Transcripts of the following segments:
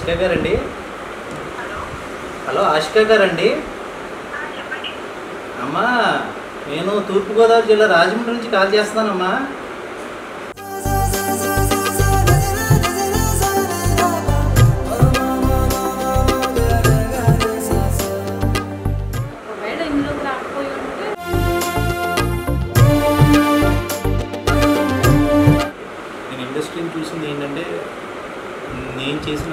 ఆశిక గారండి హలో ఆశిక గారండి అమ్మా నేను తూర్పుగోదావరి జిల్లా రాజమండ్రి నుంచి కాల్ చేస్తున్నానమ్మా ఒకవేళ ఇందులోకి రాకపోయి ఉంటే నేను ఇండస్ట్రీని చూసింది ఏంటంటే నేను చేసిన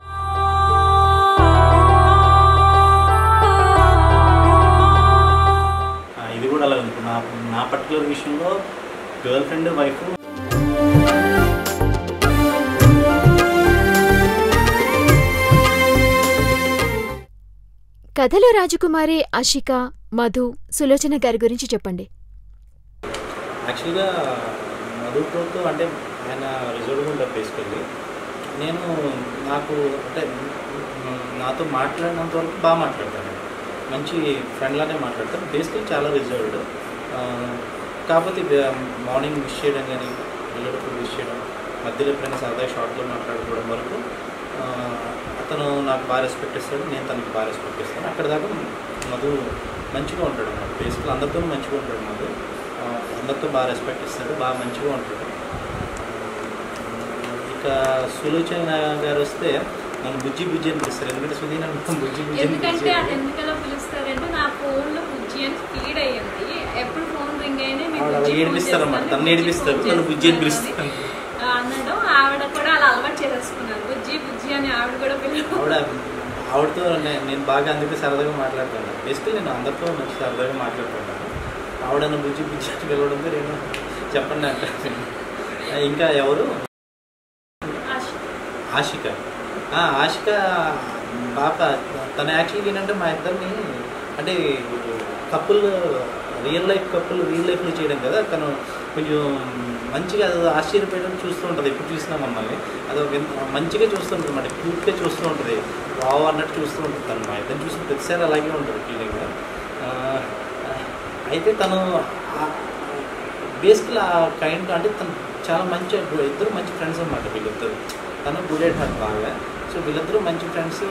ఆ, ఇది కూడా అలా ఉంది నా నా పర్టికులర్ విషయంలో గర్ల్ ఫ్రెండ్ వైఫ్ కథలో రాజకుమారి అషిక మధు సులోచన గారి గురించి చెప్పండి యాక్చువల్గా మధుప్రోతో అంటే ఆయన రిజర్వ్ ఉంటారు బేసికల్లీ నేను నాకు అంటే మ్, నాతో మాట్లాడినంత వరకు బాగా మాట్లాడతాను మంచి ఫ్రెండ్ లానే మాట్లాడతాను బేసికల్లీ చాలా రిజర్వ్డ్ కాకపోతే మార్నింగ్ విష్ చేయడం కానీ వెళ్ళేటప్పుడు విష్ చేయడం మధ్యలో ఎప్పుడైనా సరదా షార్ట్లో మాట్లాడుకోవడం వరకు ఆ, అతను నాకు బాగా రెస్పెక్ట్ ఇస్తాడు నేను తనకి బాగా రెస్పెక్ట్ ఇస్తాను అక్కడ దాకా మధు మంచిగా ఉంటాడు అన్నమాట బేసికల్ అందరితో మంచిగా ఉంటాడు మధు ఆ, అందరితో బాగా రెస్పెక్ట్ ఇస్తాడు బాగా మంచిగా ఉంటాడు ఇక సులోచన గారు వస్తే నన్ను బుజ్జి బుజ్జి అని పిలుస్తారు ఎందుకంటే సుధీ నన్ను బుజ్జి బుజ్జి అని ఎందుకంటే అది పిలిచేవాడు. ఎందుకలా పిలుస్తారంటే నా ఫోన్లో బుజ్జి అని స్పీడ్ అయ్యింది ఎప్పుడు ఫోన్ రింగ్ అయినా మీకు ఆవిడ అలా బుజ్జి ఫోన్ ఏడిపిస్తారు అన్నమాట చేస్తాను, తను బుజ్జి ఏడిపిస్తారు ఫోన్ నన్ను బుజ్జి అని చేస్తాను పిలుస్తారు అని, ఆ, అనడం ఆవిడ కూడా అలా అలవాటు చేసేసుకున్నారు బుజ్జి బుజ్జి అని ఆవిడ కూడా పిల్లలు ఆవిడ ఆవిడతో నే- నేను బాగా అందుకే సరదాగా మాట్లాడుతున్నాను బేసికలీ నేను అందరితో మంచి సరదాగా మాట్లాడుతున్నాను ఆవిడ నన్ను బుజ్జి బుజ్జి అని పిలవడంతో నేను చెప్పండి అంటాను ఇంకా ఎవరు ఆశిక ఆ, ఆశిక బాగా తన యాక్చువల్గా ఏంటంటే మా ఇద్దరిని అంటే couple real life couple real లైఫ్లో చేయడం కదా తను కొంచెం మంచిగా అది ఆశ్చర్యపోయడం చూస్తూ ఉంటుంది ఎప్పుడు చూసినా మమ్మల్ని అది ఒక ఎంత- మంచిగా చూస్తుంటుంది అన్నమాట క్యూట్గా చూస్తూ ఉంటుంది వావ్ అన్నట్టు చూస్తూ ఉంటుంది తను మా ఇద్దరు చూసిన ప్రతిసారి అలాగే ఉంటుంది ఫీలింగ్ అయితే తను బేసికల్ ఆ కైండ్ అంటే తను చాలా మంచి ఇద్దరు మంచి ఫ్రెండ్స్ అన్నమాట వీళ్ళిద్దరు తను గుడ్ ఎట్ హార్ట్ బాగా సో వీళ్ళిద్దరూ మంచి ఫ్రెండ్స్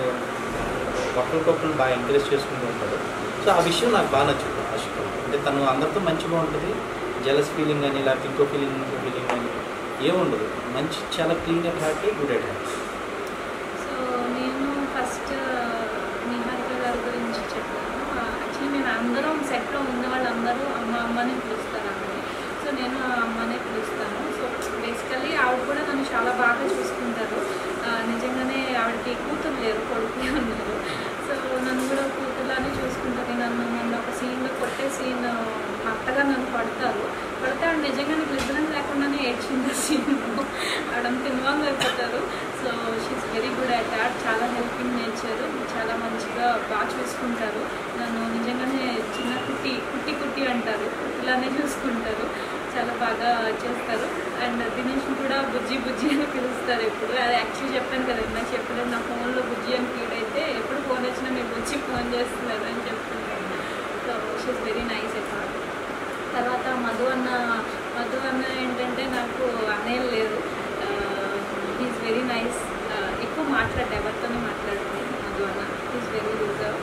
ఒకరికొకరు బాగా ఎంకరేజ్ చేసుకుంటూ ఉంటారు సో ఆ విషయం నాకు బాగా నచ్చింది ఆశిక అంటే తను అందరితో మంచిగా ఉంటుంది జలస్ ఫీలింగ్ కానీ లేకపోతే ఇంకో ఫీలింగ్ ఇంకో ఫీలింగ్ కానీ ఏముండదు మంచి చాలా clean at heart good at heart so నేను ఫస్ట్ నిహారిక గారి గురించి చెప్పాను యాక్చువల్లీ నేను అందరం సెట్లో ఉన్న వాళ్ళందరూ అమ్మ అమ్మని పిలుస్తారు ఆమెని సో నేను ఆ అమ్మనే పిలుస్తాను సో బేసికల్లీ ఆవిడ కూడా నన్ను చాలా బాగా చూసుకుంటారు ఆ, నిజంగానే ఆవిడకి కూతురు లేరు కొడుకులే ఉన్నారు సో నన్ను కూడా కూతురులానే చూసుకుంటుంది నన్ను మొన్న ఒక సీన్లో కొట్టే సీన్ అత్తగా నన్ను పడతారు పడితే ఆవిడ నిజంగానే గ్లిజరం లేకుండానే ఏడ్చింది ఆ సీన్లో ఆవిడంత ఇన్వాల్వ్ అయిపోతారు so she's very good at that చాలా హెల్పింగ్ నేచర్ చాలా మంచిగా బాగా చూసుకుంటారు నన్ను నిజంగానే చిన్న కుట్టి కుట్టి కుట్టి అంటారు ఇలానే చూసుకుంటారు చాలా బాగా చేస్తారు అండ్ దినేష్ కూడా బుజ్జి బుజ్జి అని పిలుస్తారు ఎప్పుడు అది యాక్చువల్లీ చెప్పాను కదా నాకు చెప్పలేదు నా ఫోన్లో బుజ్జి అని ఫీడ్ అయితే ఎప్పుడు ఫోన్ వచ్చినా మీరు బుజ్జి ఫోన్ చేస్తున్నారు అని చెప్తుంటాను so she's very nice at heart తర్వాత మధు అన్న మధు అన్న ఏంటంటే నాకు అనేం లేదు ఈజ్ వెరీ నైస్ ఎక్కువ మాట్లాడే ఎవరితోనే మాట్లాడుతుంది మధు అన్న ఈజ్ వెరీ రిజర్వ్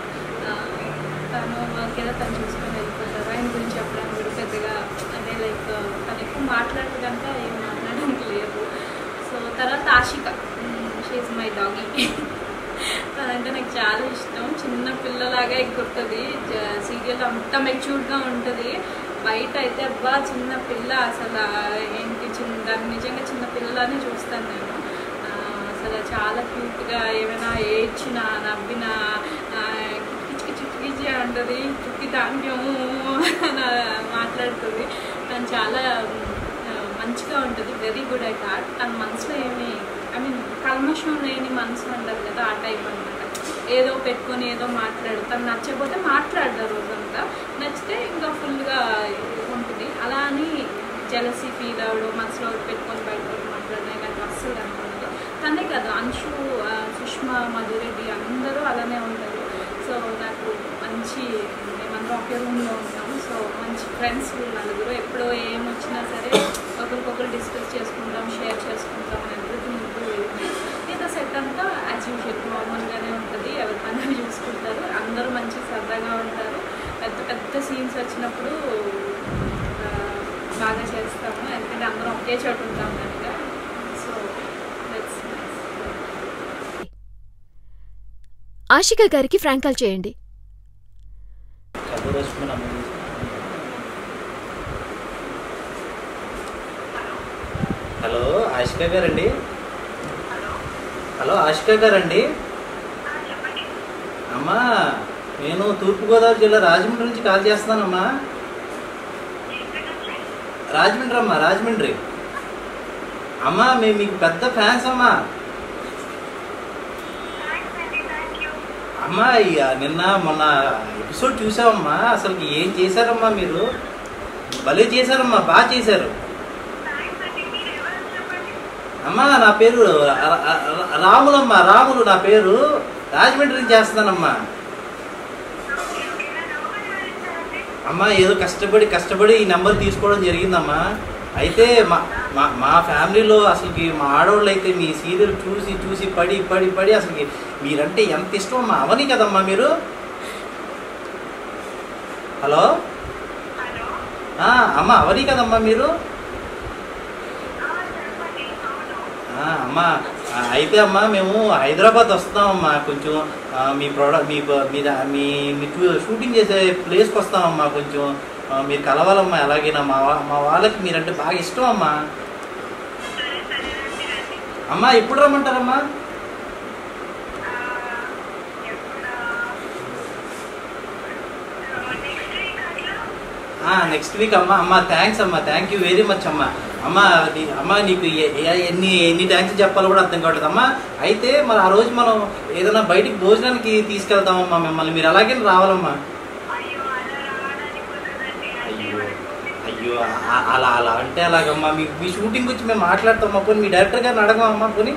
తను వర్క్ ఏదో తను చూసుకొని వెళ్ళిపోతారు ఆయన గురించి చెప్పడానికి కూడా పెద్దగా అంటే లైక్ తను ఎక్కువ మాట్లాడదు కనుక ఏం మాట్లాడడానికి లేదు సో తర్వాత ఆశిక షీఈ్ మై డాగీ తనంటే నాకు చాలా ఇష్టం చిన్న పిల్లలాగా ఎగురుతుంది సీరియల్ అంత మెచ్యూర్డ్గా ఉంటుంది బయట అయితే అబ్బా చిన్న పిల్ల అసలు ఏంటి చిన్న దాన్ని నిజంగా చిన్న పిల్లలానే చూస్తాను నేను ఆ, అసలు చాలా క్యూట్గా ఏమైనా ఏడ్చినా నవ్వినా ఆ, కిచ్ కిచ్ కిచ్ అంటుంది చుట్టి ధాన్యం అని మాట్లాడుతుంది తను చాలా ఆ, మంచిగా ఉంటుంది వెరీ గుడ్ అట్ హార్ట్ తన మనసులో ఏమి ఐ మీన్ కల్మషం లేని మనసు అంటారు కదా ఆ టైప్ అనమాట ఏదో పెట్టుకొని ఏదో మాట్లాడు తను నచ్చకపోతే మాట్లాడదు రోజంతా నచ్చితే ఇంకా ఫుల్గా ఉంటుంది అలా అని జలసీ ఫీల్ అవ్వడం మనసులో పెట్టుకొని బయట మాట్లాడడం ఇలాంటి అస్సలు అనుకోలేదు తనే కదా అంశు ఆ, సుష్మా మధురెడ్డి అందరూ అలానే ఉంటారు సో నాకు మంచి మేమందరం ఒకే రూమ్లో ఉంటాం సో మంచి ఫ్రెండ్స్ నలుగురు ఎప్పుడో ఏం వచ్చినా సరే ఒకరికొకరు డిస్కస్ చేసుకుంటాం షేర్ చేసుకుంటాం ఎవ్రీథింగ్ మిగతా సెట్ అంతా యాజ్ యూజువల్ మామూలుగానే ఉంటుంది ఎవరి పని చూసుకుంటారు అందరూ మంచి సరదాగా ఉంటారు పెద్ద పెద్ద సీన్స్ వచ్చినప్పుడు ఆ, బాగా చేస్తాము ఎందుకంటే అందరం ఒకే చోట ఉంటాం కనుక సో దట్స్ ఆశిక గారికి ఫ్రాంక్ కాల్ చేయండి చదువు నమోదు హలో ఆశిక గారండి హలో ఆశిక గారండి అమ్మా నేను తూర్పుగోదావరి జిల్లా రాజమండ్రి నుంచి కాల్ చేస్తున్నానమ్మా రాజమండ్రి అమ్మా రాజమండ్రి అమ్మా మేము మీకు పెద్ద ఫ్యాన్స్ అమ్మా అమ్మా ఇక నిన్న మొన్న ఎపిసోడ్ చూసావమ్మా అసలు ఏం చేశారమ్మా మీరు భలే చేశారమ్మా బాగా చేశారు అమ్మా నా పేరు రా- రా- రా- రాములమ్మ రాములు నా పేరు రాజమండ్రి నుంచి చేస్తున్నానమ్మా అమ్మా ఏదో కష్టపడి కష్టపడి ఈ నెంబర్ తీసుకోవడం జరిగిందమ్మా అయితే మా మా మా ఫ్యామిలీలో అసలుకి మా ఆడవాళ్ళు అయితే మీ సీరియల్ చూసి చూసి పడి పడి పడి అసలుకి మీరంటే ఎంత ఇష్టం అమ్మా అవని కదమ్మా మీరు హలో ఆ, అమ్మా అవని కదమ్మా మీరు ఆ, అమ్మా ఆ, అయితే అమ్మా మేము హైదరాబాద్ వస్తామమ్మా కొంచెం ఆ, మీ ప్రోడక్ట్ మీ ప- మీ దా- మీ మీ చూ- షూటింగ్ చేసే ప్లేస్కి వస్తామమ్మా కొంచెం ఆ, మీరు కలవాలమ్మా ఎలాగైనా మా వా- మా వాళ్ళకి మీరంటే బాగా ఇష్టం అమ్మా అమ్మా ఎప్పుడు రమ్మంటారమ్మా నెక్స్ట్ వీక్ అమ్మా అమ్మా థ్యాంక్స్ అమ్మా థ్యాంక్ యూ వెరీ మచ్ అమ్మా అమ్మా అది అమ్మా నీకు ఎ- ఎ- ఎన్ని ఎన్ని థ్యాంక్స్ చెప్పాలో కూడా అర్థం కావట్లేదు అమ్మా అయితే మరి ఆ రోజు మనం ఏదైనా బయటికి భోజనానికి తీసుకెళ్తామమ్మా మిమ్మల్ని మీరు అలాగే రావాలమ్మా అయ్యో అయ్యో ఆ- అలా అలా అంటే అలాగమ్మా మీ మీ షూటింగ్ గురించి మేము మాట్లాడతామా పోనీ మీ డైరెక్టర్ గారిని అడగమమ్మా పోనీ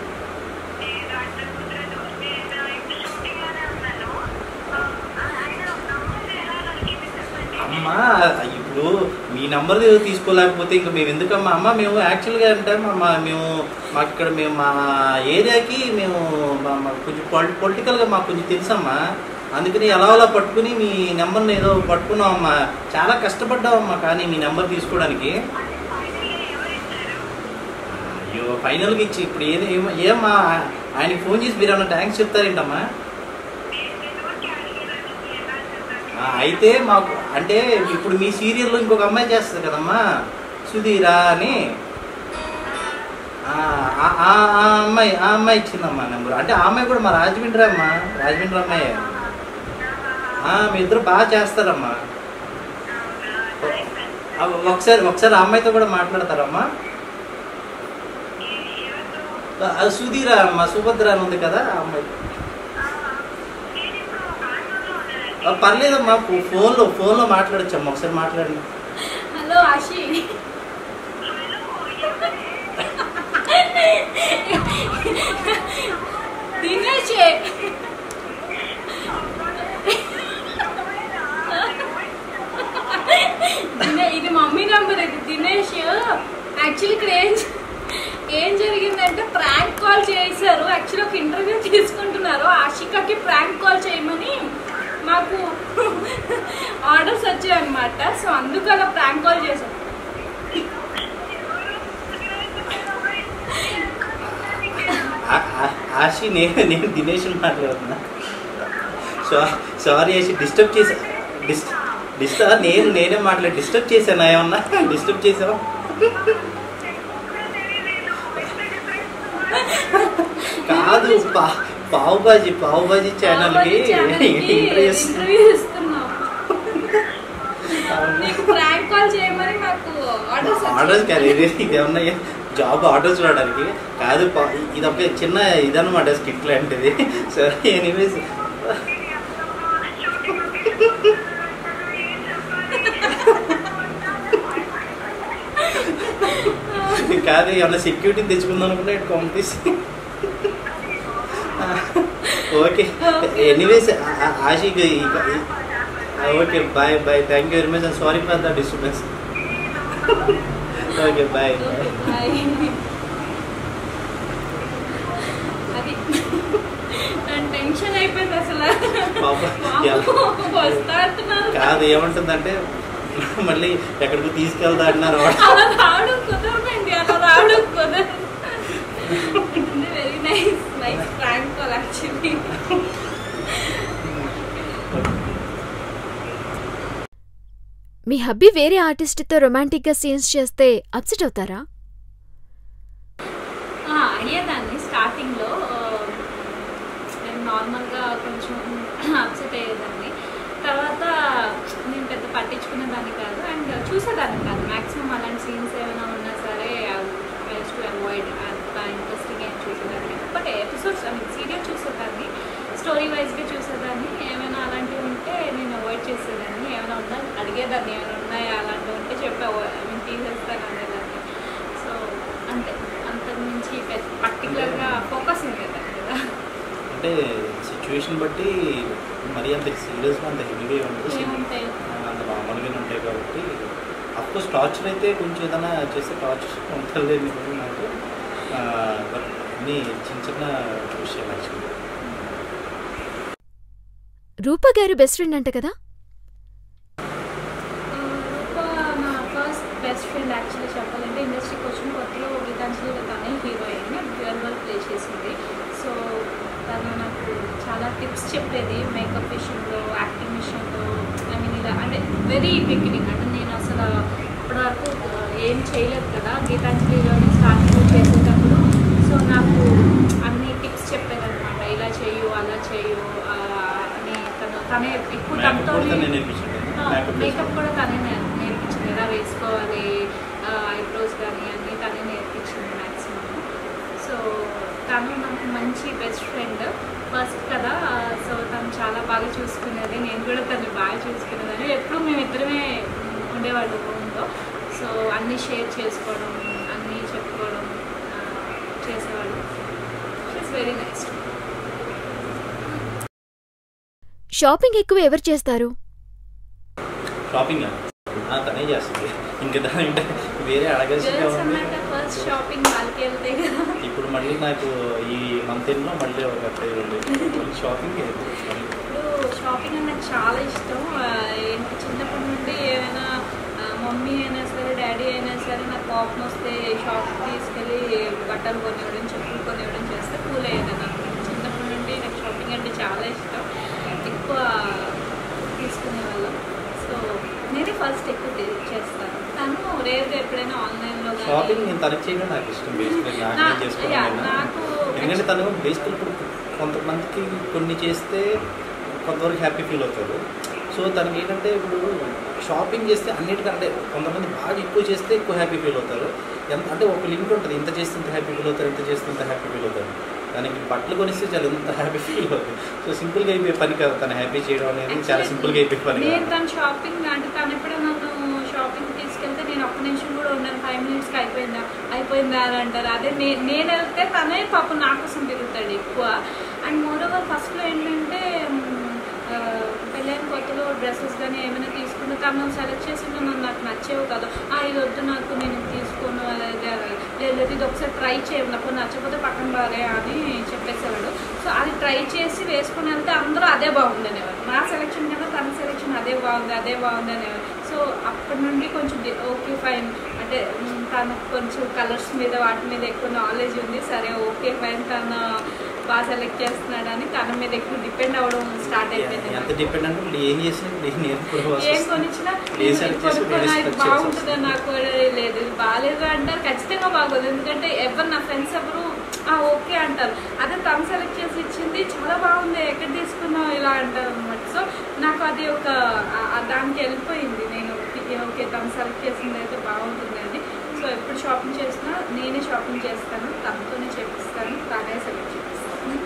అమ్మా ఇప్పుడు మీ నంబర్ తీసుకోలేకపోతే ఇంకా మేము ఎందుకమ్మా అమ్మ మేము యాక్చువల్గా అంటే మా మేము మాకు ఇక్కడ మేము మా ఏరియాకి మేము మా- మా కొంచెం పొలిటికల్గా మాకు కొంచెం తెలుసమ్మా అందుకని ఎలా అలా పట్టుకుని మీ నెంబర్ని ఏదో పట్టుకున్నామమ్మా చాలా కష్టపడ్డామమ్మా కానీ మీ నెంబర్ తీసుకోవడానికి అయ్యో ఫైనల్గా ఇచ్చి ఇప్పుడు ఏది ఏమ- ఏమ్మా ఆయనకి ఫోన్ చేసి మీరు ఏమన్నా థ్యాంక్స్ చెప్తారేంటమ్మా ఆ, అయితే మాకు అంటే ఇప్పుడు మీ సీరియల్లో ఇంకొక అమ్మాయి చేస్తుంది కదమ్మా సుధీరా అని ఆ, ఆ- ఆ- ఆ అమ్మాయి ఆ అమ్మాయి ఇచ్చిందమ్మా నెంబర్ అంటే ఆ అమ్మాయి కూడా మా రాజమండ్రి అమ్మా రాజమండ్రి అమ్మాయి ఆ, మీ ఇద్దరు బాగా చేస్తారమ్మా ఆ, ఒకసారి ఒకసారి ఆ అమ్మాయితో కూడా మాట్లాడతారమ్మా ఆ, సుధీరా అమ్మా సుభద్ర అని ఉంది కదా ఆ అమ్మాయి ఆ, పర్లేదమ్మా ఫో- ఫోన్లో ఫోన్లో మాట్లాడచ్చమ్మా ఒకసారి మాట్లాడండి హలో ఆశి దినేష్ దినే- ఇది మమ్మీ నంబర్ ఇది దినేష్ యాక్చువల్లీ ఇక్కడ ఏం జ- ఏం జరిగిందంటే ప్రాంక్ కాల్ చేశారు యాక్చువల్లీ ఒక ఇంటర్వ్యూ తీసుకుంటున్నారు ఆషికాకి ప్రాంక్ కాల్ చేయమని మాకు ఆర్డర్స్ వచ్చాయి అనమాట సో అందుకు అలా ప్రాంక్ కాల్ చేశారు ఆ- ఆ- ఆశి నేను నేను దినేష్ మాట్లాడుతున్నా సో సారీ ఆశి డిస్టర్బ్ చేసా డిస్ డిస్టర్బ్ నేను నేనే మాట్లాడి డిస్టర్బ్ చేశాను ఏమన్నా డిస్టర్బ్ చేసావా కాదు పా పావు బాజీ పావు బాజీ ఛానల్కి ఇంటర్వ్యూ ఇంటర్వ్యూ ఇస్తున్నాం నీకు ప్రాంక్ కాల్ చేయమని మాకు ఆర్డర్స్ ఆర్డర్స్ కాదు ఇది ఇది ఏమన్నా జాబ్ ఆర్డర్స్ రావడానికి కాదు పా- ఇది ఒక చిన్న ఇదన్నమాట స్కిట్ లాంటిది సరే ఎనీవేస్ కాదు ఏమన్నా సెక్యూరిటీ తెచ్చుకుందాం అనుకున్నా ఇటు పంపిస్తే okay anyways Ashik okay bye bye thank you very much and sorry for the disturbance okay bye bye bye నేను టెన్షన్ అయిపోయింది అసలు పాపం, వామ్మో, వస్తా అంటున్నారు కాదు ఏమంటుందంటే మళ్ళీ ఎక్కడికి తీసుకెళ్తా అన్నారు అలా రావడం కుదరదండి అలా రావడం కుదరదు very nice nice prank call actually మీ హబ్బీ వేరే ఆర్టిస్ట్తో రొమాంటిక్గా సీన్స్ చేస్తే అప్సెట్ అవుతారా అయ్యేదాన్ని స్టార్టింగ్లో నేను నార్మల్గా కొంచెం అప్సెట్ అయ్యేదాన్ని తర్వాత నేను పెద్ద పట్టించుకునే దాన్ని కాదు అండ్ చూసేదాన్ని కాదు మ్యాక్సిమం అలాంటి సీన్స్ ఏమైనా ఉన్నా సరే వేస్ టు అవాయిడ్ అంత ఇంట్రెస్టింగ్ ఏం చూసేదాన్ని but episodes I mean serial చూసేదాన్ని స్టోరీ వైజ్గా చూసేదాన్ని ఏమైనా అలాంటివి ఉంటే నేను అవాయిడ్ చేసేదాన్ని ఏమైనా ఉందా అడిగేదాన్ని ఏమైనా ఉన్నాయా అలాంటివి ఉంటే చెప్పి ఐ మీన్ తీసేస్తాను అనేదాన్ని సో అంతే అంతకు మించి పర్టికులర్గా ఫోకస్ ఉండేదాన్ని కదా అంటే సిచ్యువేషన్ బట్టి మరీ అంత సీరియస్గా అంత హెవీగా ఉంటుంది ఏముంటాయి అంత మామూలుగానే ఉంటాయి కాబట్టి అఫ్కోర్స్ టార్చర్ అయితే కొంచెం ఏదైనా చేస్తే టార్చర్ ఉంటుంది నాకు బట్ అన్నీ చిన్న చిన్న విషయాలు యాక్చువల్లీ రూపా గారు బెస్ట్ ఫ్రెండ్ అంట కదా రూప నా ఫస్ట్ బెస్ట్ ఫ్రెండ్ యాక్చువల్లీ చెప్పాలంటే ఇండస్ట్రీకి వచ్చిన కొత్తలో గీతాంజలిలో తనే హీరోయిన్ డ్యూయల్ రోల్ ప్లే చేసింది సో తను నాకు చాలా టిప్స్ చెప్పేది మేకప్ విషయంలో యాక్టింగ్ విషయంలో ఐ మీన్ ఇలా అంటే వెరీ బిగినింగ్ అంటే నేను అసలు ఇప్పటి వరకు ఏం చేయలేదు కదా గీతాంజలిలోనే స్టార్టింగ్ చేసేటప్పుడు సో నాకు అన్ని టిప్స్ చెప్పేదన్నమాట ఇలా చేయు అలా చేయు ఆ, అని తను తనే ఎక్కువ మేకప్ తనతో కూడా నేను నేర్పించాను మేకప్ మేకప్ కూడా తనే నే- నేర్పించింది ఎలా వేసుకోవాలి ఐబ్రోస్ కానీ అన్నీ తనే నేర్పించింది మ్యాక్సిమం సో తను నాకు మంచి బెస్ట్ ఫ్రెండ్ ఫస్ట్ కదా సో తను చాలా బాగా చూసుకునేది నేను కూడా తను బాగా చూసుకునేదని ఎప్పుడు మేమిద్దరమే ఉండేవాళ్ళు రూమ్లో సో అన్నీ షేర్ చేసుకోవడం అన్నీ చెప్పుకోవడం ఆ, చేసేవాళ్ళు ఇట్స్ వెరీ నైస్ షాపింగ్ ఎక్కువ ఎవరు చేస్తారు షాపింగ్ తనే చేస్తుంది ఇంకా దాని అంటే వేరే అడగాల్సిందే గర్ల్స్ ఉంది అన్నాక ఫస్ట్ షాపింగ్ వాళ్ళకి వెళ్తాయి కదా ఇప్పుడు మళ్ళీ నాకు ఈ మంత్ ఎండ్లో మళ్ళీ ఒక అత్తయ్య ఉంది షాపింగ్ ఇప్పుడు షాపింగ్ అంటే నాకు చాలా ఇష్టం ఆ, ఏంటి చిన్నప్పటి నుండి ఏమైనా ఆ, మమ్మీ అయినా సరే డాడీ అయినా సరే నాకు కోపం వస్తే షాప్కి తీసుకెళ్ళి బట్టలు కొనివ్వడం చెప్పులు కొనివ్వడం చేస్తే కూల్ అయ్యేది నాకు చిన్నప్పటి నుండి నాకు షాపింగ్ అంటే చాలా ఇష్టం ఎక్కువ తీసుకునేవాళ్ళం సో నేనే ఫస్ట్ ఎక్కువ తే- చేస్తాను తను రేపు ఎప్పుడైనా ఆన్లైన్లో షాపింగ్ నేను తనకి చేయడం నాకు ఇష్టం బేసిక్గా నాకు నా- నేను చేసుకోవడం యా, కన్నా. నాకు ఎందుకంటే తను బేసికల్ ఇప్పుడు కొంతమందికి కొన్ని చేస్తే కొంతవరకు హ్యాపీ ఫీల్ అవుతారు సో తనకి ఏంటంటే ఇప్పుడు షాపింగ్ చేస్తే అన్నిటికంటే కొంతమంది బాగా ఎక్కువ చేస్తే ఎక్కువ హ్యాపీ ఫీల్ అవుతారు ఎంత అంటే ఒక లిమిట్ ఉంటుంది ఇంత చేస్తే ఇంత హ్యాపీ ఫీల్ అవుతారు ఇంత చేస్తే ఇంత హ్యాపీ ఫీల్ అవుతారు దానికి బట్టలు కొనిస్తే చాలా ఎంత హ్యాపీ ఫీల్ అవుతుంది సో సింపుల్గా అయిపోయే పని కాదు తను హ్యాపీ చేయడం అనేది చాలా సింపుల్గా అయిపోయే పని నేను కాదు తను షాపింగ్ అంటే తను ఎప్పుడైనా నన్ను షాపింగ్ తీసుకెళ్తే నేను ఒక్క నిమిషం కూడా ఉన్నాను ఫైవ్ మినిట్స్కి అయిపోయిందా అయిపోయిందా అని అంటారు అదే నే నేను వెళ్తే తనే పాపం నా కోసం తిరుగుతాడు ఎక్కువ అండ్ మోర్ ఓవర్ ఫస్ట్లో ఏంటంటే మ్, ఆ, పెళ్ళైన కొత్తలో డ్రెస్సెస్ కానీ ఏమైనా తీసుకుంటే తను సెలెక్ట్ చేసి నన్ను నాకు నచ్చేవి కాదు ఆ ఇది వద్దు నాకు నేను ఇది తీసుకోను అలాగే అలాగే. లేదు లేదు ఇది ఒకసారి ట్రై చేయండి నాకు నచ్చకపోతే పక్కన బాగా అని చెప్పేసేవాడు సో అది ట్రై చేసి వేసుకుని వెళ్తే అందరూ అదే బాగుంది అనేవారు నా సెలెక్షన్ కన్నా తన సెలెక్షన్ అదే బాగుంది అదే బాగుంది అనేవారు సో అప్పటి నుండి కొంచెం ఓకే ఫైన్ అంటే మ్, తనకు కొంచెం కలర్స్ మీద వాటి మీద ఎక్కువ నాలెడ్జ్ ఉంది సరే ఓకే ఫైన్ తను బాగా సెలెక్ట్ చేస్తున్నాడు అని తన మీద ఎక్కువ డిపెండ్ అవ్వడం స్టార్ట్ అయిపోయింది ఎంత నాకు. డిపెండ్ అంటే ఇప్పుడు ఏం చేసినా నేను నేను కూడా ఏం కొనిచ్చినా ఏ నేను సెలెక్ట్ ఇది చేసి కొనుక్కోనా, వేరే ఇది సెలెక్ట్ చేసి బాగుంటుందా నాకు కూడా లేదు ఇది బాగాలేదు అంటారు ఖచ్చితంగా బాగోదు ఎందుకంటే ఎవరు నా ఫ్రెండ్స్ ఎవరు "ఆ, ఓకే అంటారు అదే తను సెలెక్ట్ చేసి ఇచ్చింది చాలా బాగుంది ఎక్కడ తీసుకున్నావు ఇలా అంటారు అనమాట సో నాకు అది ఒక ఆ- ఆ దానికి వెళ్ళిపోయింది నేను ఓకే తను సెలెక్ట్ చేసింది అయితే బాగుంటుంది అని సో ఎప్పుడు షాపింగ్ చేసినా నేనే షాపింగ్ చేస్తాను తనతోనే చేపిస్తాను తానే సెలెక్ట్ చేపిస్తాను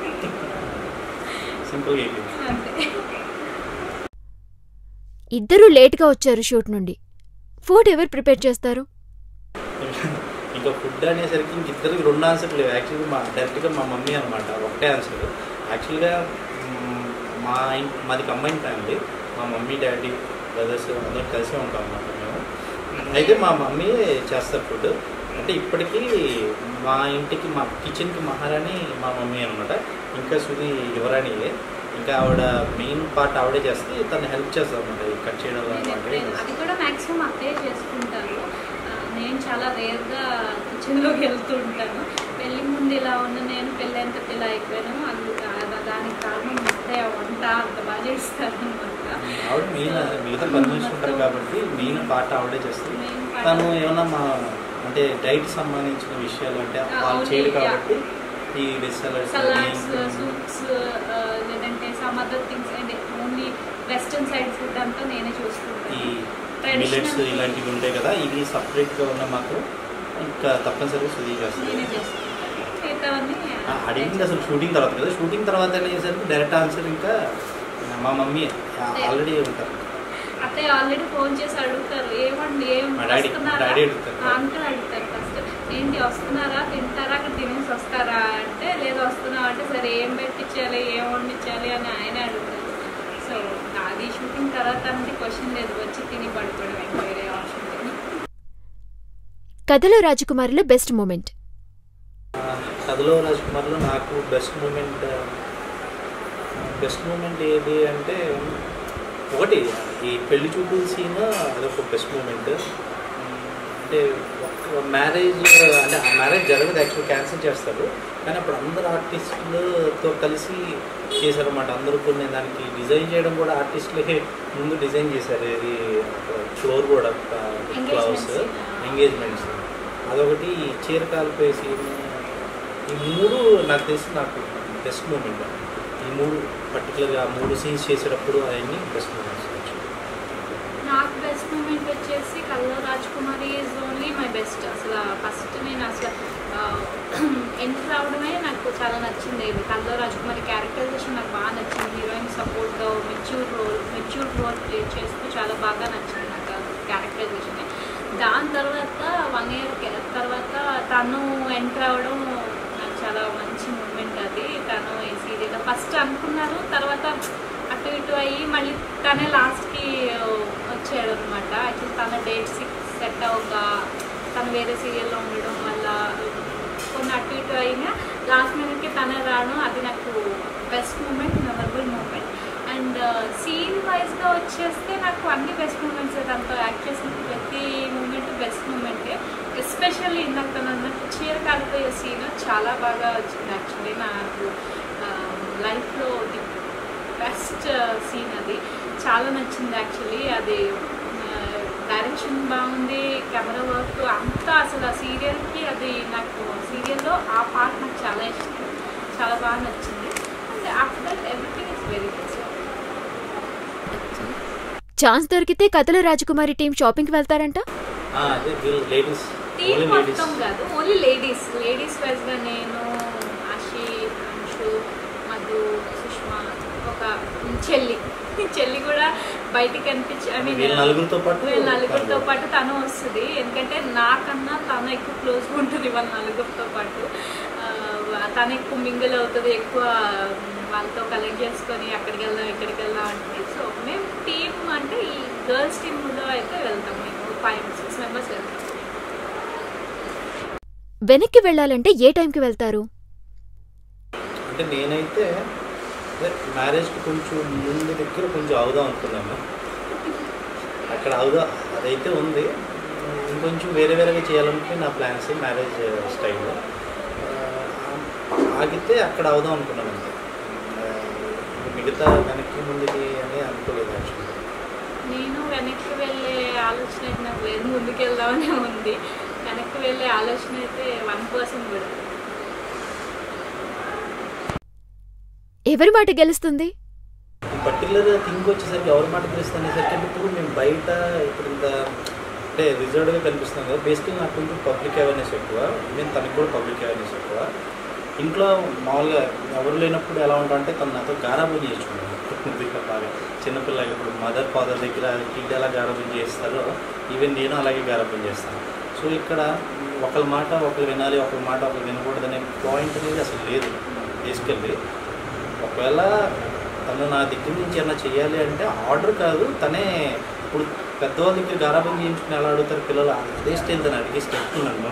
సింపుల్గా అయిపోయింది అంతే ఇద్దరూ లేట్గా వచ్చారు షూట్ నుండి ఫుడ్ ఎవరు ప్రిపేర్ చేస్తారు ఇంకా ఫుడ్ అనేసరికి ఇంక ఇద్దరికి రెండు ఆన్సర్లు లేవు యాక్చువల్గా మా డైరెక్ట్గా మా మమ్మీ అనమాట ఒకటే ఆన్సర్ యాక్చువల్గా మ్, మా ఇన్ మాది కంబైన్ ఫ్యామిలీ మా మమ్మీ డాడీ బ్రదర్స్ అందరూ కలిసి ఉంటాం అన్నమాట మేము అయితే మా మమ్మీ చేస్తారు ఫుడ్ అంటే ఇప్పటికీ మా ఇంటికి మా కిచెన్కి మహారాణి మా మమ్మీ అనమాట ఇంకా సుది యువరాణియే ఇంకా ఆవిడ మెయిన్ పార్ట్ ఆవిడే చేస్తే తను హెల్ప్ చేస్తుంది అనమాట కట్ చేయడం నేను లాంటివి ఎప్పుడైనా- అది కూడా మ్యాక్సిమం అత్తయ్య చేసుకుంటారు ఆ, నేను చాలా రేర్గా కిచెన్లోకి వెళ్తూ ఉంటాను పెళ్లి ముందు ఇలా ఉన్న నేను పెళ్ళి ఎంత పిల్ల అయిపోయాను అందుకు ఆ- దానికి కారణం అత్తయ్య వంట అంత బాగా చేస్తారు అనమాట ఆవిడ మెయిన్ మిగతా పని చూసుకుంటారు కాబట్టి మెయిన్ పార్ట్ ఆవిడే చేస్తుంది Main part. తను ఏమన్నా మా అంటే డైట్ సంబంధించిన విషయాలు అంటే ఆ, వాళ్ళు only, చేయరు yeah. కాబట్టి ఈ వెజ్ సలాడ్స్ సలాడ్స్ సూప్స్ లేదంటే some other things and only western side food అంతా నేనే ఈ చూసుకుంటాను మిల్లెట్స్ Traditional. ఇలాంటివి ఉంటాయి కదా ఇవి సపరేట్గా ఉన్న మాకు ఇంకా తప్పనిసరిగా సుదీ చేస్తుంది నేనే చేసుకుంటాను మిగతావన్నీ ఆ, అడిగింది అసలు షూటింగ్ తర్వాత కదా షూటింగ్ తర్వాత అనేసరికి డైరెక్ట్ ఆన్సర్ ఇంకా మా మమ్మీ ఆల్రెడీ ఉంటారు అత్తయ్య ఆల్రెడీ ఫోన్ చేసి అడుగుతారు ఏమండి ఏం మా డాడీ- వస్తున్నారా డాడీ అడుగుతారు. ఆ, అంకుల్ అడుగుతారు ఫస్ట్ ఏంటి వస్తున్నారా తింటారా అక్కడ తినేసి వస్తారా అంటే లేదు వస్తున్నాం అంటే సరే ఏం పెట్టించాలి ఏం వండించాలి అని ఆయన అడుగుతారు సో అది షూటింగ్ తర్వాత అంటే క్వశ్చన్ లేదు వచ్చి తిని పడుకోవడం ఇంకా వేరే ఆప్షన్ లేదు కథలో రాజకుమారిలో బెస్ట్ మూమెంట్ ఆ, కథలో రాజ్కుమార్లో నాకు బెస్ట్ మూమెంట్ బెస్ట్ మూమెంట్ ఏది అంటే ఒకటి ఈ పెళ్లి చూపుల సీన్ అదొక బెస్ట్ మూమెంట్ అంటే ఒక మ్యారేజ్ అంటే ఆ మ్యారేజ్ జరగదు యాక్చువల్ క్యాన్సిల్ చేస్తారు కానీ అప్పుడు అందరు ఆర్టిస్టులతో కలిసి చేశారన్నమాట అందరూ కొన్ని దానికి డిజైన్ చేయడం కూడా ఆర్టిస్టులే ముందు డిజైన్ చేశారు ఇది ఫ్లోర్ కూడా క్లౌస్ Engagements. ఎంగేజ్మెంట్స్ అదొకటి చీర కాలిపోయే సీన్ ఈ మూడు నాకు తెలిసి నాకు బెస్ట్ మూమెంట్ ఈ మూడు పర్టికులర్గా ఆ మూడు సీన్స్ చేసేటప్పుడు అవన్నీ బెస్ట్ మూమెంట్స్ నాకు బెస్ట్ మూమెంట్ వచ్చేసి Kallo Rajkumari is only my best అసలు ఫస్ట్ నేను అసలు ఎంటర్ అవడమే నాకు చాలా నచ్చింది ఇది కల్లో రాజ్కుమారి క్యారెక్టరైజేషన్ నాకు బాగా నచ్చింది హీరోయిన్ సపోర్ట్గా mature role mature role play చేస్తూ చాలా బాగా నచ్చింది నాకు క్యారెక్టరైజేషన్ దాని తర్వాత వన్ ఇయర్ తర్వాత తను ఎంటర్ అవ్వడం నాకు చాలా మంచి మూమెంట్ అది తను ఈ సీరియల్ ఫస్ట్ అనుకున్నారు తర్వాత అటు ఇటు అయ్యి మళ్ళీ తనే లాస్ట్కి వచ్చాడు అనమాట యాక్చువల్లీ తన డేట్ సిక్స్ సెట్ అవ్వక తను వేరే సీరియల్లో ఉండడం వల్ల కొన్ని అటు ఇటు అయినా లాస్ట్ మినిట్కి తనే రావడం అది నాకు best moment memorable moment and scene వైజ్గా వచ్చేస్తే నాకు అన్ని బెస్ట్ మూమెంట్స్ దాంతో యాక్ట్ చేసిన ప్రతి మూమెంట్ బెస్ట్ మూమెంటే ఎస్పెషల్లీ ఇందాక తను అన్నట్టు చీర కాలిపోయే సీన్ చాలా బాగా వచ్చింది యాక్చువల్లీ నాకు లైఫ్లో ది బెస్ట్ సీన్ అది చాలా నచ్చింది యాక్చువల్లీ అది డైరెక్షన్ బాగుంది కెమెరా వర్క్ అంతా అసలు ఆ సీరియల్కి అది నాకు సీరియల్లో ఆ పార్ట్ నాకు చాలా ఇష్టం చాలా బాగా నచ్చింది and after that everything is very best chance దొరికితే కథలో రాజకుమారి టీం షాపింగ్కి వెళ్తారంట అదే వీళ్ళు లేడీస్ టీమ్ ఓన్లీ లేడీస్ మొత్తం కాదు ఓన్లీ లేడీస్ లేడీస్ వైజ్గా నేను ఆషి అంశు మధు సుష్మా ఒక చెల్లి చెల్లి కూడా బయటికి కనిపించి ఐ మీన్ వీళ్ళ నలుగురితో పాటు వీళ్ళ నలుగురితో పాటు తను వస్తుంది ఎందుకంటే నాకన్నా తను ఎక్కువ క్లోజ్గా ఉంటుంది వాళ్ళ నలుగురితో పాటు ఆ, తను ఎక్కువ మింగిల్ అవుతుంది ఎక్కువ వాళ్ళతో కలెక్ట్ చేసుకొని అక్కడికి వెళ్దాం ఇక్కడికి వెళ్దాం అంటే సో మేము టీమ్ అంటే ఈ గర్ల్స్ టీమ్లో అయితే వెళ్తాం మేము ఫైవ్ సిక్స్ మెంబర్స్ వెళ్తాం వెనక్కి వెళ్ళాలంటే ఏ టైంకి వెళ్తారు అంటే నేనైతే అదే మ్యారేజ్కి కొంచెం ముందు దగ్గర కొంచెం అవుదాం అనుకున్నాను అక్కడ అవుదా అదైతే ఉంది ఇంకొంచెం వేరే వేరేగా చేయాలనుకుని నా ప్లాన్స్ మ్యారేజ్ స్టైల్లో ఆగితే అక్కడ అవుదాం అనుకున్నాను అంతే ఆ, మిగతా వెనక్కి ముందుకి అని అనుకోలేదు యాక్చువల్లీ నేను వెనక్కి వెళ్ళే ఆలోచన అయితే నాకు లేదు ముందుకు వెళ్దామనే ఉంది వెనక్కి వెళ్ళే ఆలోచన అయితే వన్ పర్సెంట్ కూడా లేదు. ఎవరి మాట గెలుస్తుంది ఈ పర్టికులర్ థింగ్ వచ్చేసరికి ఎవరి మాట తెలుస్తుంది అనేసరికి అంటే ఇప్పుడు మేము బయట ఇప్పుడు ఇంత అంటే రిజర్వ్డ్గా కనిపిస్తున్నాం కదా బేసిక్గా నాకు కొంచెం పబ్లిక్ అవేర్నెస్ ఎక్కువ ఈవెన్ తనకి కూడా పబ్లిక్ అవేర్నెస్ ఎక్కువ ఇంట్లో మామూలుగా ఎవరు లేనప్పుడు ఎలా ఉంటా అంటే తను నాతో గారాబం చేసుకున్నాను కొద్దిగా బాగా చిన్నపిల్లలు ఇప్పుడు మదర్ ఫాదర్ దగ్గర కిడ్ ఎలా గారాబం చేస్తారో ఈవెన్ నేను అలాగే గారాబం చేస్తాను సో ఇక్కడ ఒకరి మాట ఒకరు వినాలి ఒకరి మాట ఒకరు వినకూడదనే పాయింట్ అనేది అసలు లేదు బేసికల్లీ ఒకవేళ తను నా దగ్గర నుంచి ఏమైనా చేయాలి అంటే ఆర్డర్ కాదు తనే ఇప్పుడు పెద్దవాళ్ళ దగ్గర గారాబం చేయించుకుని ఎలా అడుగుతారు పిల్లలు అదే స్టైల్ తను అడిగే స్టెప్ నన్ను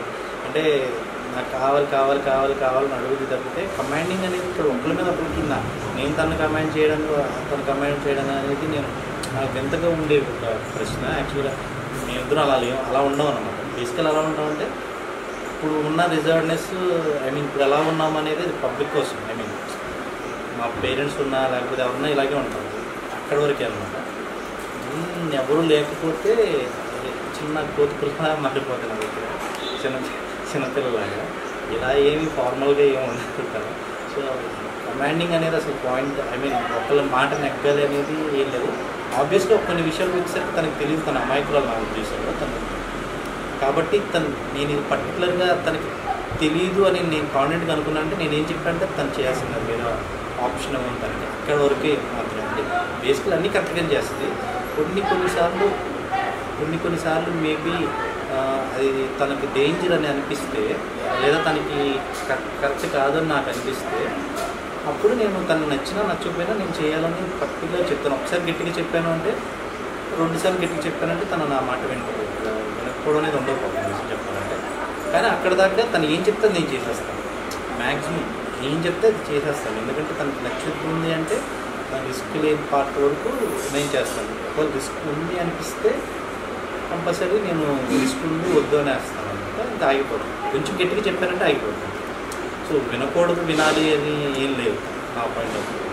అంటే నాకు కావాలి కావాలి కావాలి కావాలని అడుగుది తప్పితే కమాండింగ్ అనేది ఇక్కడ ఒకరి మీద ఒకరి కింద నేను తను కమాండ్ చేయడం తను కమాండ్ చేయడం అనేది నేను నాకు ఎంతగా ఉండే ఒక ప్రశ్న యాక్చువల్గా మేమిద్దరం అలా లేవు అలా ఉండవు అనమాట బేసికల్ ఎలా ఉంటామంటే ఇప్పుడు ఉన్న రిజర్వ్నెస్ ఐ మీన్ ఇప్పుడు ఎలా ఉన్నాం అనేది పబ్లిక్ కోసం ఐ మీన్ మా పేరెంట్స్ ఉన్నా లేకపోతే ఎవరున్నా ఇలాగే ఉంటాం అక్కడి వరకే అనమాట మ్మ్, ఎవరు లేకపోతే చిన్న కోతి పిల్లలా మారిపోతుంది నా దగ్గర చిన్న చిన్నపిల్లలాగా ఇలా ఏమి ఫార్మల్గా ఏమి ఉండదు కదా సో కమాండింగ్ అనేది అసలు పాయింట్ ఐ మీన్ ఒకళ్ళ మాట నెగ్గాలి అనేది ఏం లేదు ఆబ్వియస్గా కొన్ని విషయాలు వచ్చేసరికి తనకు తెలియదు తన అమాయకురాలు నా ఉద్దేశంలో తను కాబట్టి తను నేను ఇది పర్టికులర్గా తనకి తెలియదు అని నేను కాన్ఫిడెంట్గా అనుకున్నా అంటే నేను ఏం చెప్పానంటే తను చేయాల్సింది వేరే ఆప్షన్ తనకి అక్కడ వరకే మాత్రం అంటే బేసికల్ అన్నీ కరెక్ట్గా చేస్తుంది కొన్ని కొన్నిసార్లు కొన్ని కొన్నిసార్లు మేబీ అది తనకి డేంజర్ అని అనిపిస్తే లేదా తనకి కరెక్ట్ కాదని నాకు అనిపిస్తే అప్పుడు నేను తను నచ్చినా నచ్చకపోయినా నేను చేయాలని పర్టికులర్ చెప్తాను ఒకసారి గట్టిగా చెప్పాను అంటే రెండుసార్లు గట్టిగా చెప్పానంటే తను నా మాట వింటాడు వినకపోవడం అనేది ఉండదు పాపం నిజం చెప్పాలంటే కానీ అక్కడ దాకా తను ఏం చెప్తే అది నేను చేసేస్తాను మ్యాక్సిమం ఏం చెప్తే అది చేసేస్తాను ఎందుకంటే తనకి నచ్చుతుంది అంటే తన రిస్క్ లేని పార్ట్ వరకు నేను చేస్తాను ఒకవేళ రిస్క్ ఉంది అనిపిస్తే కంపల్సరీ నేను రిస్క్ ఉంది వద్దు అని వేస్తాను అనమాట ఇంకా ఆగిపోతాను కొంచెం గట్టిగా చెప్పానంటే ఆగిపోతాను సో వినకూడదు వినాలి అని ఏం లేదు నా point of view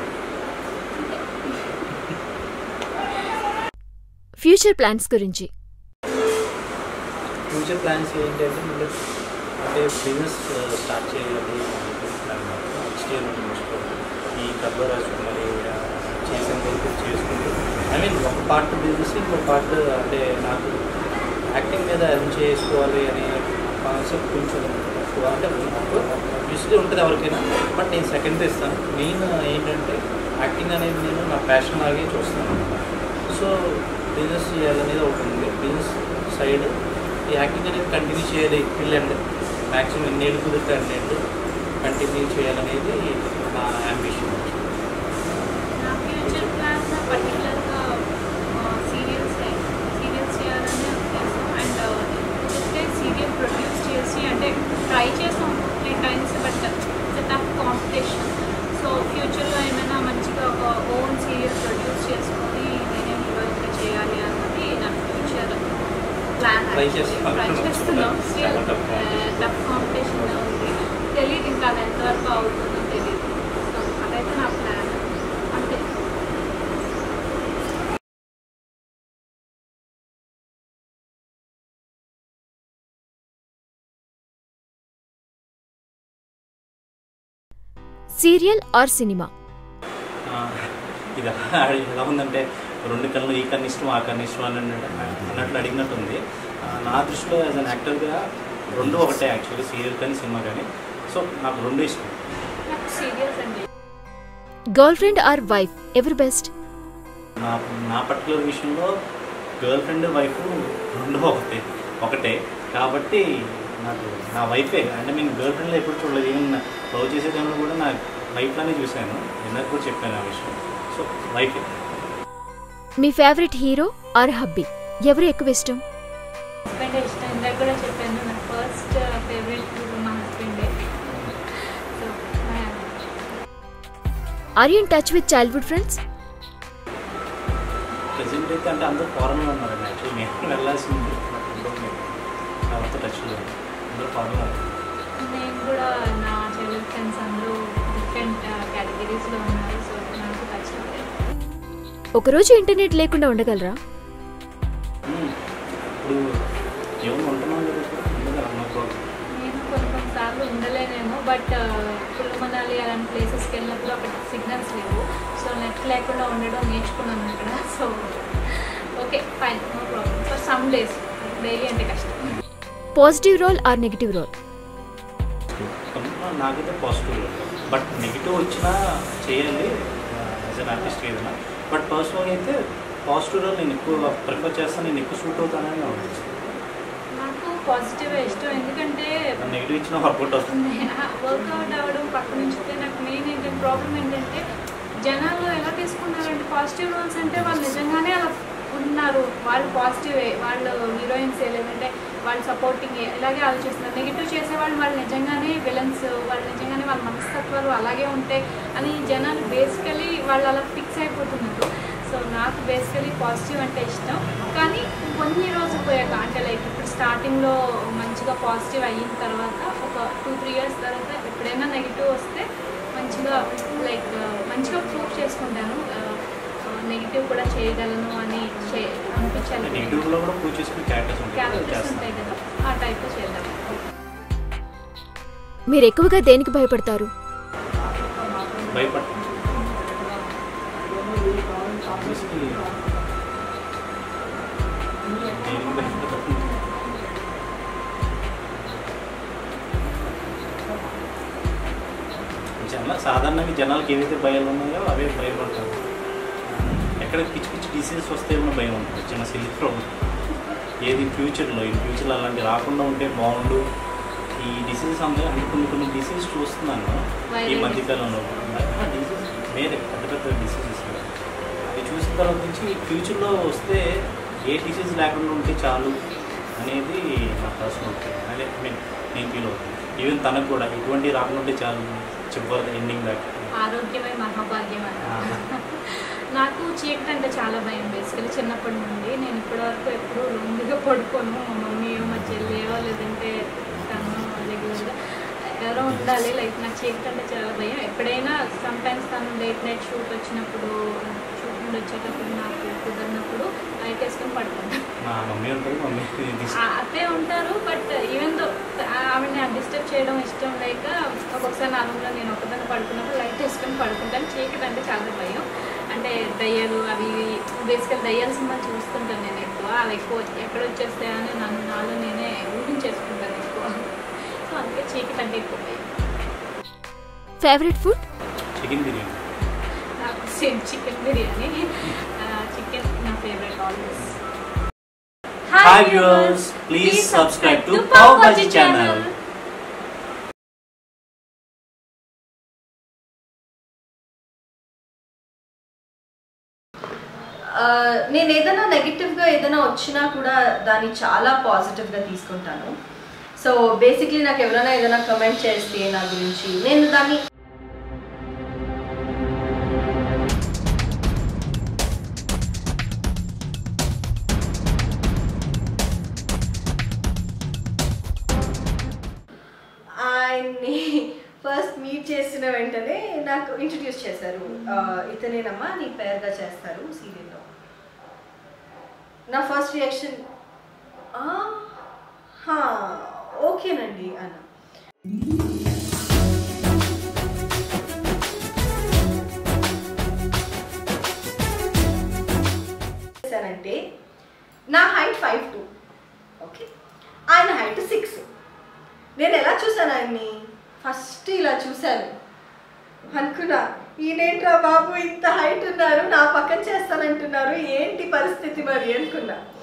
future plans గురించి ఫ్యూచర్ ప్లాన్స్ ఏంటంటే ముందు అంటే బిజినెస్ స్టార్ట్ చేయాలి అనుకుంటున్నాను నెక్స్ట్ ఇయర్ నుండి మోస్ట్ ఈ కర్బరాజ్ మరి ఆ, చేసేంత వరకు చేసుకుంటూ ఐ మీన్ ఒక పార్ట్ బిజినెస్ ఇంకో పార్ట్ అంటే నాకు యాక్టింగ్ మీద ఎర్న్ చేసుకోవాలి అనే కాన్సెప్ట్ కొంచెం ఎక్కువ అంటే యూస్లీ ఉంటుంది ఎవరికైనా బట్ నేను సెకండ్ ఇస్తాను మెయిన్ ఏంటంటే యాక్టింగ్ అనేది నేను నా ప్యాషన్ లాగే చూస్తాను సో బిజినెస్ చేయాలనేది ఒకటి ఉంది బిజినెస్ సైడ్ ఈ యాక్టింగ్ అనేది కంటిన్యూ చేయాలి పిల్లండి మ్యాక్సిమం ఎన్నేళ్ళు కుదిరితే అన్నేళ్ళు కంటిన్యూ చేయాలనేది నా అంబిషన్ నా ఫ్యూచర్ ప్లాన్స్ పర్టికులర్గా సీరియల్స్ సీరియల్స్ చేయాలనే ఉద్దేశం అండ్ కుదిరితే సీరియల్ ప్రొడ్యూస్ చేసి అంటే ట్రై చేసాం three times but it's tough competition so ఫ్యూచర్లో ఏమైనా మంచిగా ఒక ఓన్ సీరియల్ ప్రొడ్యూస్ చేసుకొని నేనే హీరోయిన్గా చేయాలి అన్నది నా ఫ్యూచర్ ప్లాన్ Try చేస్తున్నాం. ట్రై చేస్తున్నాం చాలా tough competition. టఫ్ కాంపిటీషన్ ఉంది తెలియదు ఇంకా అది ఎంతవరకు అవుతుందో తెలియదు సో అదైతే నా ప్లాన్ అంతే సీరియల్ ఆర్ సినిమా ఆ, ఇది ఎలా ఎలా ఉందంటే రెండు కళ్ళు ఈ కన్ను ఇష్టం ఆ కన్ను ఇష్టం అని అన్నట్లు అడిగినట్టు ఉంది ఆ, నా దృష్టిలో యాజ్ అన్ యాక్టర్గా రెండు ఒకటే యాక్చువల్లీ సీరియల్ కానీ సినిమా కానీ సో నాకు రెండు ఇష్టం నాకు సీరియల్స్ అండి గర్ల్ ఫ్రెండ్ ఆర్ వైఫ్ ఎవరు బెస్ట్ నా నా పర్టికులర్ విషయంలో గర్ల్ ఫ్రెండ్ వైఫ్ రెండు ఒకటే ఒకటే కాబట్టి నాకు నా వైఫే అంటే నేను గర్ల్ ఫ్రెండ్లో ఎప్పుడు చూడలేదు ఈవెన్ లవ్ చేసే టైంలో కూడా నా వైఫ్లోనే చూశాను ఇందాక కూడా చెప్పాను ఆ విషయం సో వైఫే మీ ఫేవరెట్ హీరో ఆర్ హబ్బీ ఎవరు ఎక్కువ ఇష్టం హస్బెండ్ ఇష్టం ఇందాక కూడా చెప్పాను నా ఫస్ట్ ఫేవరెట్ హీరో మా హస్బెండే so my are you in touch with childhood friends present అయితే అంటే అందరూ ఫారెన్లో ఉన్నారు యాక్చువల్లీ నేను వెళ్ళాల్సింది నాతో టచ్లో అందరూ ఫారెన్లో నేను కూడా నా చైల్డ్హుడ్ ఫ్రెండ్స్ అందరూ డిఫరెంట్ కేటగిరీస్లో ఉన్నారు సో నాకు టచ్ లేదు ఒకరోజు ఇంటర్నెట్ లేకుండా ఉండగలరా ఇప్పుడు ఎవరు ఉంటున్నాం కదా ఇప్పుడు ఉండగలం నో ప్రాబ్లం నేను కొన్ని కొన్నిసార్లు ఉండలేనేమో బట్ కుళ్ళు మనాలి అలాంటి ప్లేసెస్కి వెళ్ళినప్పుడు అక్కడ సిగ్నల్స్ లేవు సో నెట్ లేకుండా ఉండడం నేర్చుకున్నాను అక్కడ so okay fine no problem for some days daily అంటే కష్టం positive role or negative role కొంచెం నాకైతే పాజిటివ్ బట్ నెగిటివ్ వచ్చినా చేయాలి యాజ్ అన్ ఆర్టిస్ట్ ఏదైనా బట్ పర్సనల్గా అయితే పాజిటివ్ రోల్ నేను ఎక్కువ ప్రిఫర్ చేస్తాను నేను ఎక్కువ సూట్ అవుతానని అనిపిస్తుంది నాకు పాజిటివ్ ఇష్టం ఎందుకంటే నెగిటివ్ ఇచ్చినా వర్కౌట్ అవుతుంది వర్కౌట్ అవ్వడం పక్కన ఉంచితే నాకు మెయిన్ ఏంటంటే ప్రాబ్లం ఏంటంటే జనాలు ఎలా తీసుకున్నారంటే పాజిటివ్ రోల్స్ అంటే వాళ్ళు నిజంగానే అలా ఉన్నారు వాళ్ళు పాజిటివే వాళ్ళు హీరోయిన్స్ లేదంటే వాళ్ళు సపోర్టింగ్ ఇలాగే ఆలోచిస్తున్నారు నెగిటివ్ చేసేవాళ్ళు వాళ్ళు నిజంగానే విలన్స్ వాళ్ళు నిజంగానే వాళ్ళ మనస్తత్వాలు అలాగే ఉంటాయి అని జనాలు బేసికలీ వాళ్ళు అలా ఫిక్స్ అయిపోతున్నారు సో నాకు బేసికలీ పాజిటివ్ అంటే ఇష్టం కానీ కొన్ని రోజులు పోయాక అంటే లైక్ ఇప్పుడు స్టార్టింగ్లో మంచిగా పాజిటివ్ అయిన తర్వాత ఒక టూ త్రీ ఇయర్స్ తర్వాత ఎప్పుడైనా నెగిటివ్ వస్తే మంచిగా లైక్ మంచిగా ప్రూవ్ చేసుకుంటాను నెగిటివ్ కూడా చేయగలను అని చే అనిపించాలి నెగిటివ్లో కూడా ప్రూవ్ చేసుకుని క్యారెక్టర్స్ ఉంటాయి క్యారెక్టర్స్ చేస్తాను ఉంటాయి కదా ఆ టైప్లో చేద్దాం మీరు ఎక్కువగా దేనికి భయపడతారు భయపడతాను Obviously, దేనికి భయపడతాను? జన సాధారణంగా జనాలకి ఏవైతే భయాలు ఉన్నాయో అవే భయపడతారు ఎక్కడ పిచ్చి పిచ్చి డిసీజెస్ వస్తే ఉన్న భయం ఉంటుంది చిన్న సిల్లి ప్రాబ్లం ఏది ఫ్యూచర్లో ఈ ఫ్యూచర్లో అలాంటి రాకుండా ఉంటే బాగుండు ఈ డిసీజెస్ అందరూ అంటే కొన్ని కొన్ని డిసీజ్ చూస్తున్నాను ఈ Viral మధ్యకాలంలో డిసీజ్ వేరే పెద్ద పెద్ద డిసీజెస్ అది చూసిన తర్వాత నుంచి ఫ్యూచర్లో వస్తే ఏ డిసీజ్ లేకుండా ఉంటే చాలు అనేది నా పర్సనల్ ఒపీనియన్ అదే ఐ మీన్ నేను ఫీల్ అవుతుంది ఈవెన్ తనకు కూడా ఎటువంటి రాకుండా ఉంటే చాలు చివరి ఎండింగ్ దాకా ఆరోగ్యమే మహాభాగ్యం అన్న నాకు చీకటి అంటే చాలా భయం బేసికలీ చిన్నప్పటి నుండి నేను ఇప్పటి వరకు ఎప్పుడు రూమ్గా పడుకోను మా మమ్మీ మా చెల్లియో లేదంటే తను రెగ్యులర్గా ఎవరో ఉండాలి లైక్ నాకు చీకటి అంటే చాలా భయం ఎప్పుడైనా సమ్ టైమ్స్ తను లేట్ నైట్ షూట్ వచ్చినప్పుడు షూట్ నుండి వచ్చేటప్పుడు నాకు కుదిరినప్పుడు లైట్ వేసుకొని పడుకుంటాను మా మమ్మీ ఉంటుంది మమ్మీ ఆ అత్తే ఉంటారు బట్ ఈవెన్ దో ఆవిడని డిస్టర్బ్ చేయడం ఇష్టం లేక ఒక్కొక్కసారి నా రూమ్లో నేను ఒక్కదాన్ని పడుకున్నప్పుడు లైట్ వేసుకొని పడుకుంటాను చీకటి అంటే చాలా భయం అంటే దయ్యాలు అవి బేసికల్ దయ్యాల సినిమా చూస్తుంటాను నేను ఎక్కువ అవి ఎక్కువ ఎక్కడ వచ్చేస్తాయని నన్ను నాలో నేనే ఊహించేసుకుంటాను ఎక్కువ సో అందుకే చీకటి అంటే ఎక్కువ భయం ఫేవరెట్ ఫుడ్ చికెన్ బిర్యానీ నాకు సేమ్ చికెన్ బిర్యానీ చికెన్ నా favourite always Hi viewers, please subscribe to Pav Bhaji channel. ఆ, నేను ఏదైనా నెగిటివ్గా ఏదైనా వచ్చినా కూడా దాన్ని చాలా పాజిటివ్గా తీసుకుంటాను సో బేసిక్లీ నాకు ఎవరైనా ఏదైనా కమెంట్ చేస్తే నా గురించి నేను దాన్ని ఆయన్ని ఫస్ట్ మీట్ చేసిన వెంటనే నాకు ఇంట్రడ్యూస్ చేశారు ఆ, ఇతనేనమ్మా నీ పేరుగా చేస్తారు సీరియల్లో నా ఫస్ట్ రియాక్షన్ ఓకేనండి అన్న చేశానంటే నా హైట్ ఫైవ్ టూ ఓకే ఆయన హైట్ సిక్స్ నేను ఎలా చూసాను ఆయన్ని ఫస్ట్ ఇలా చూశాను అనుకున్నా ఈయనేంట్రా బాబు ఇంత హైట్ ఉన్నారు నా పక్కన చేస్తానంటున్నారు ఏంటి పరిస్థితి మరి అనుకున్నా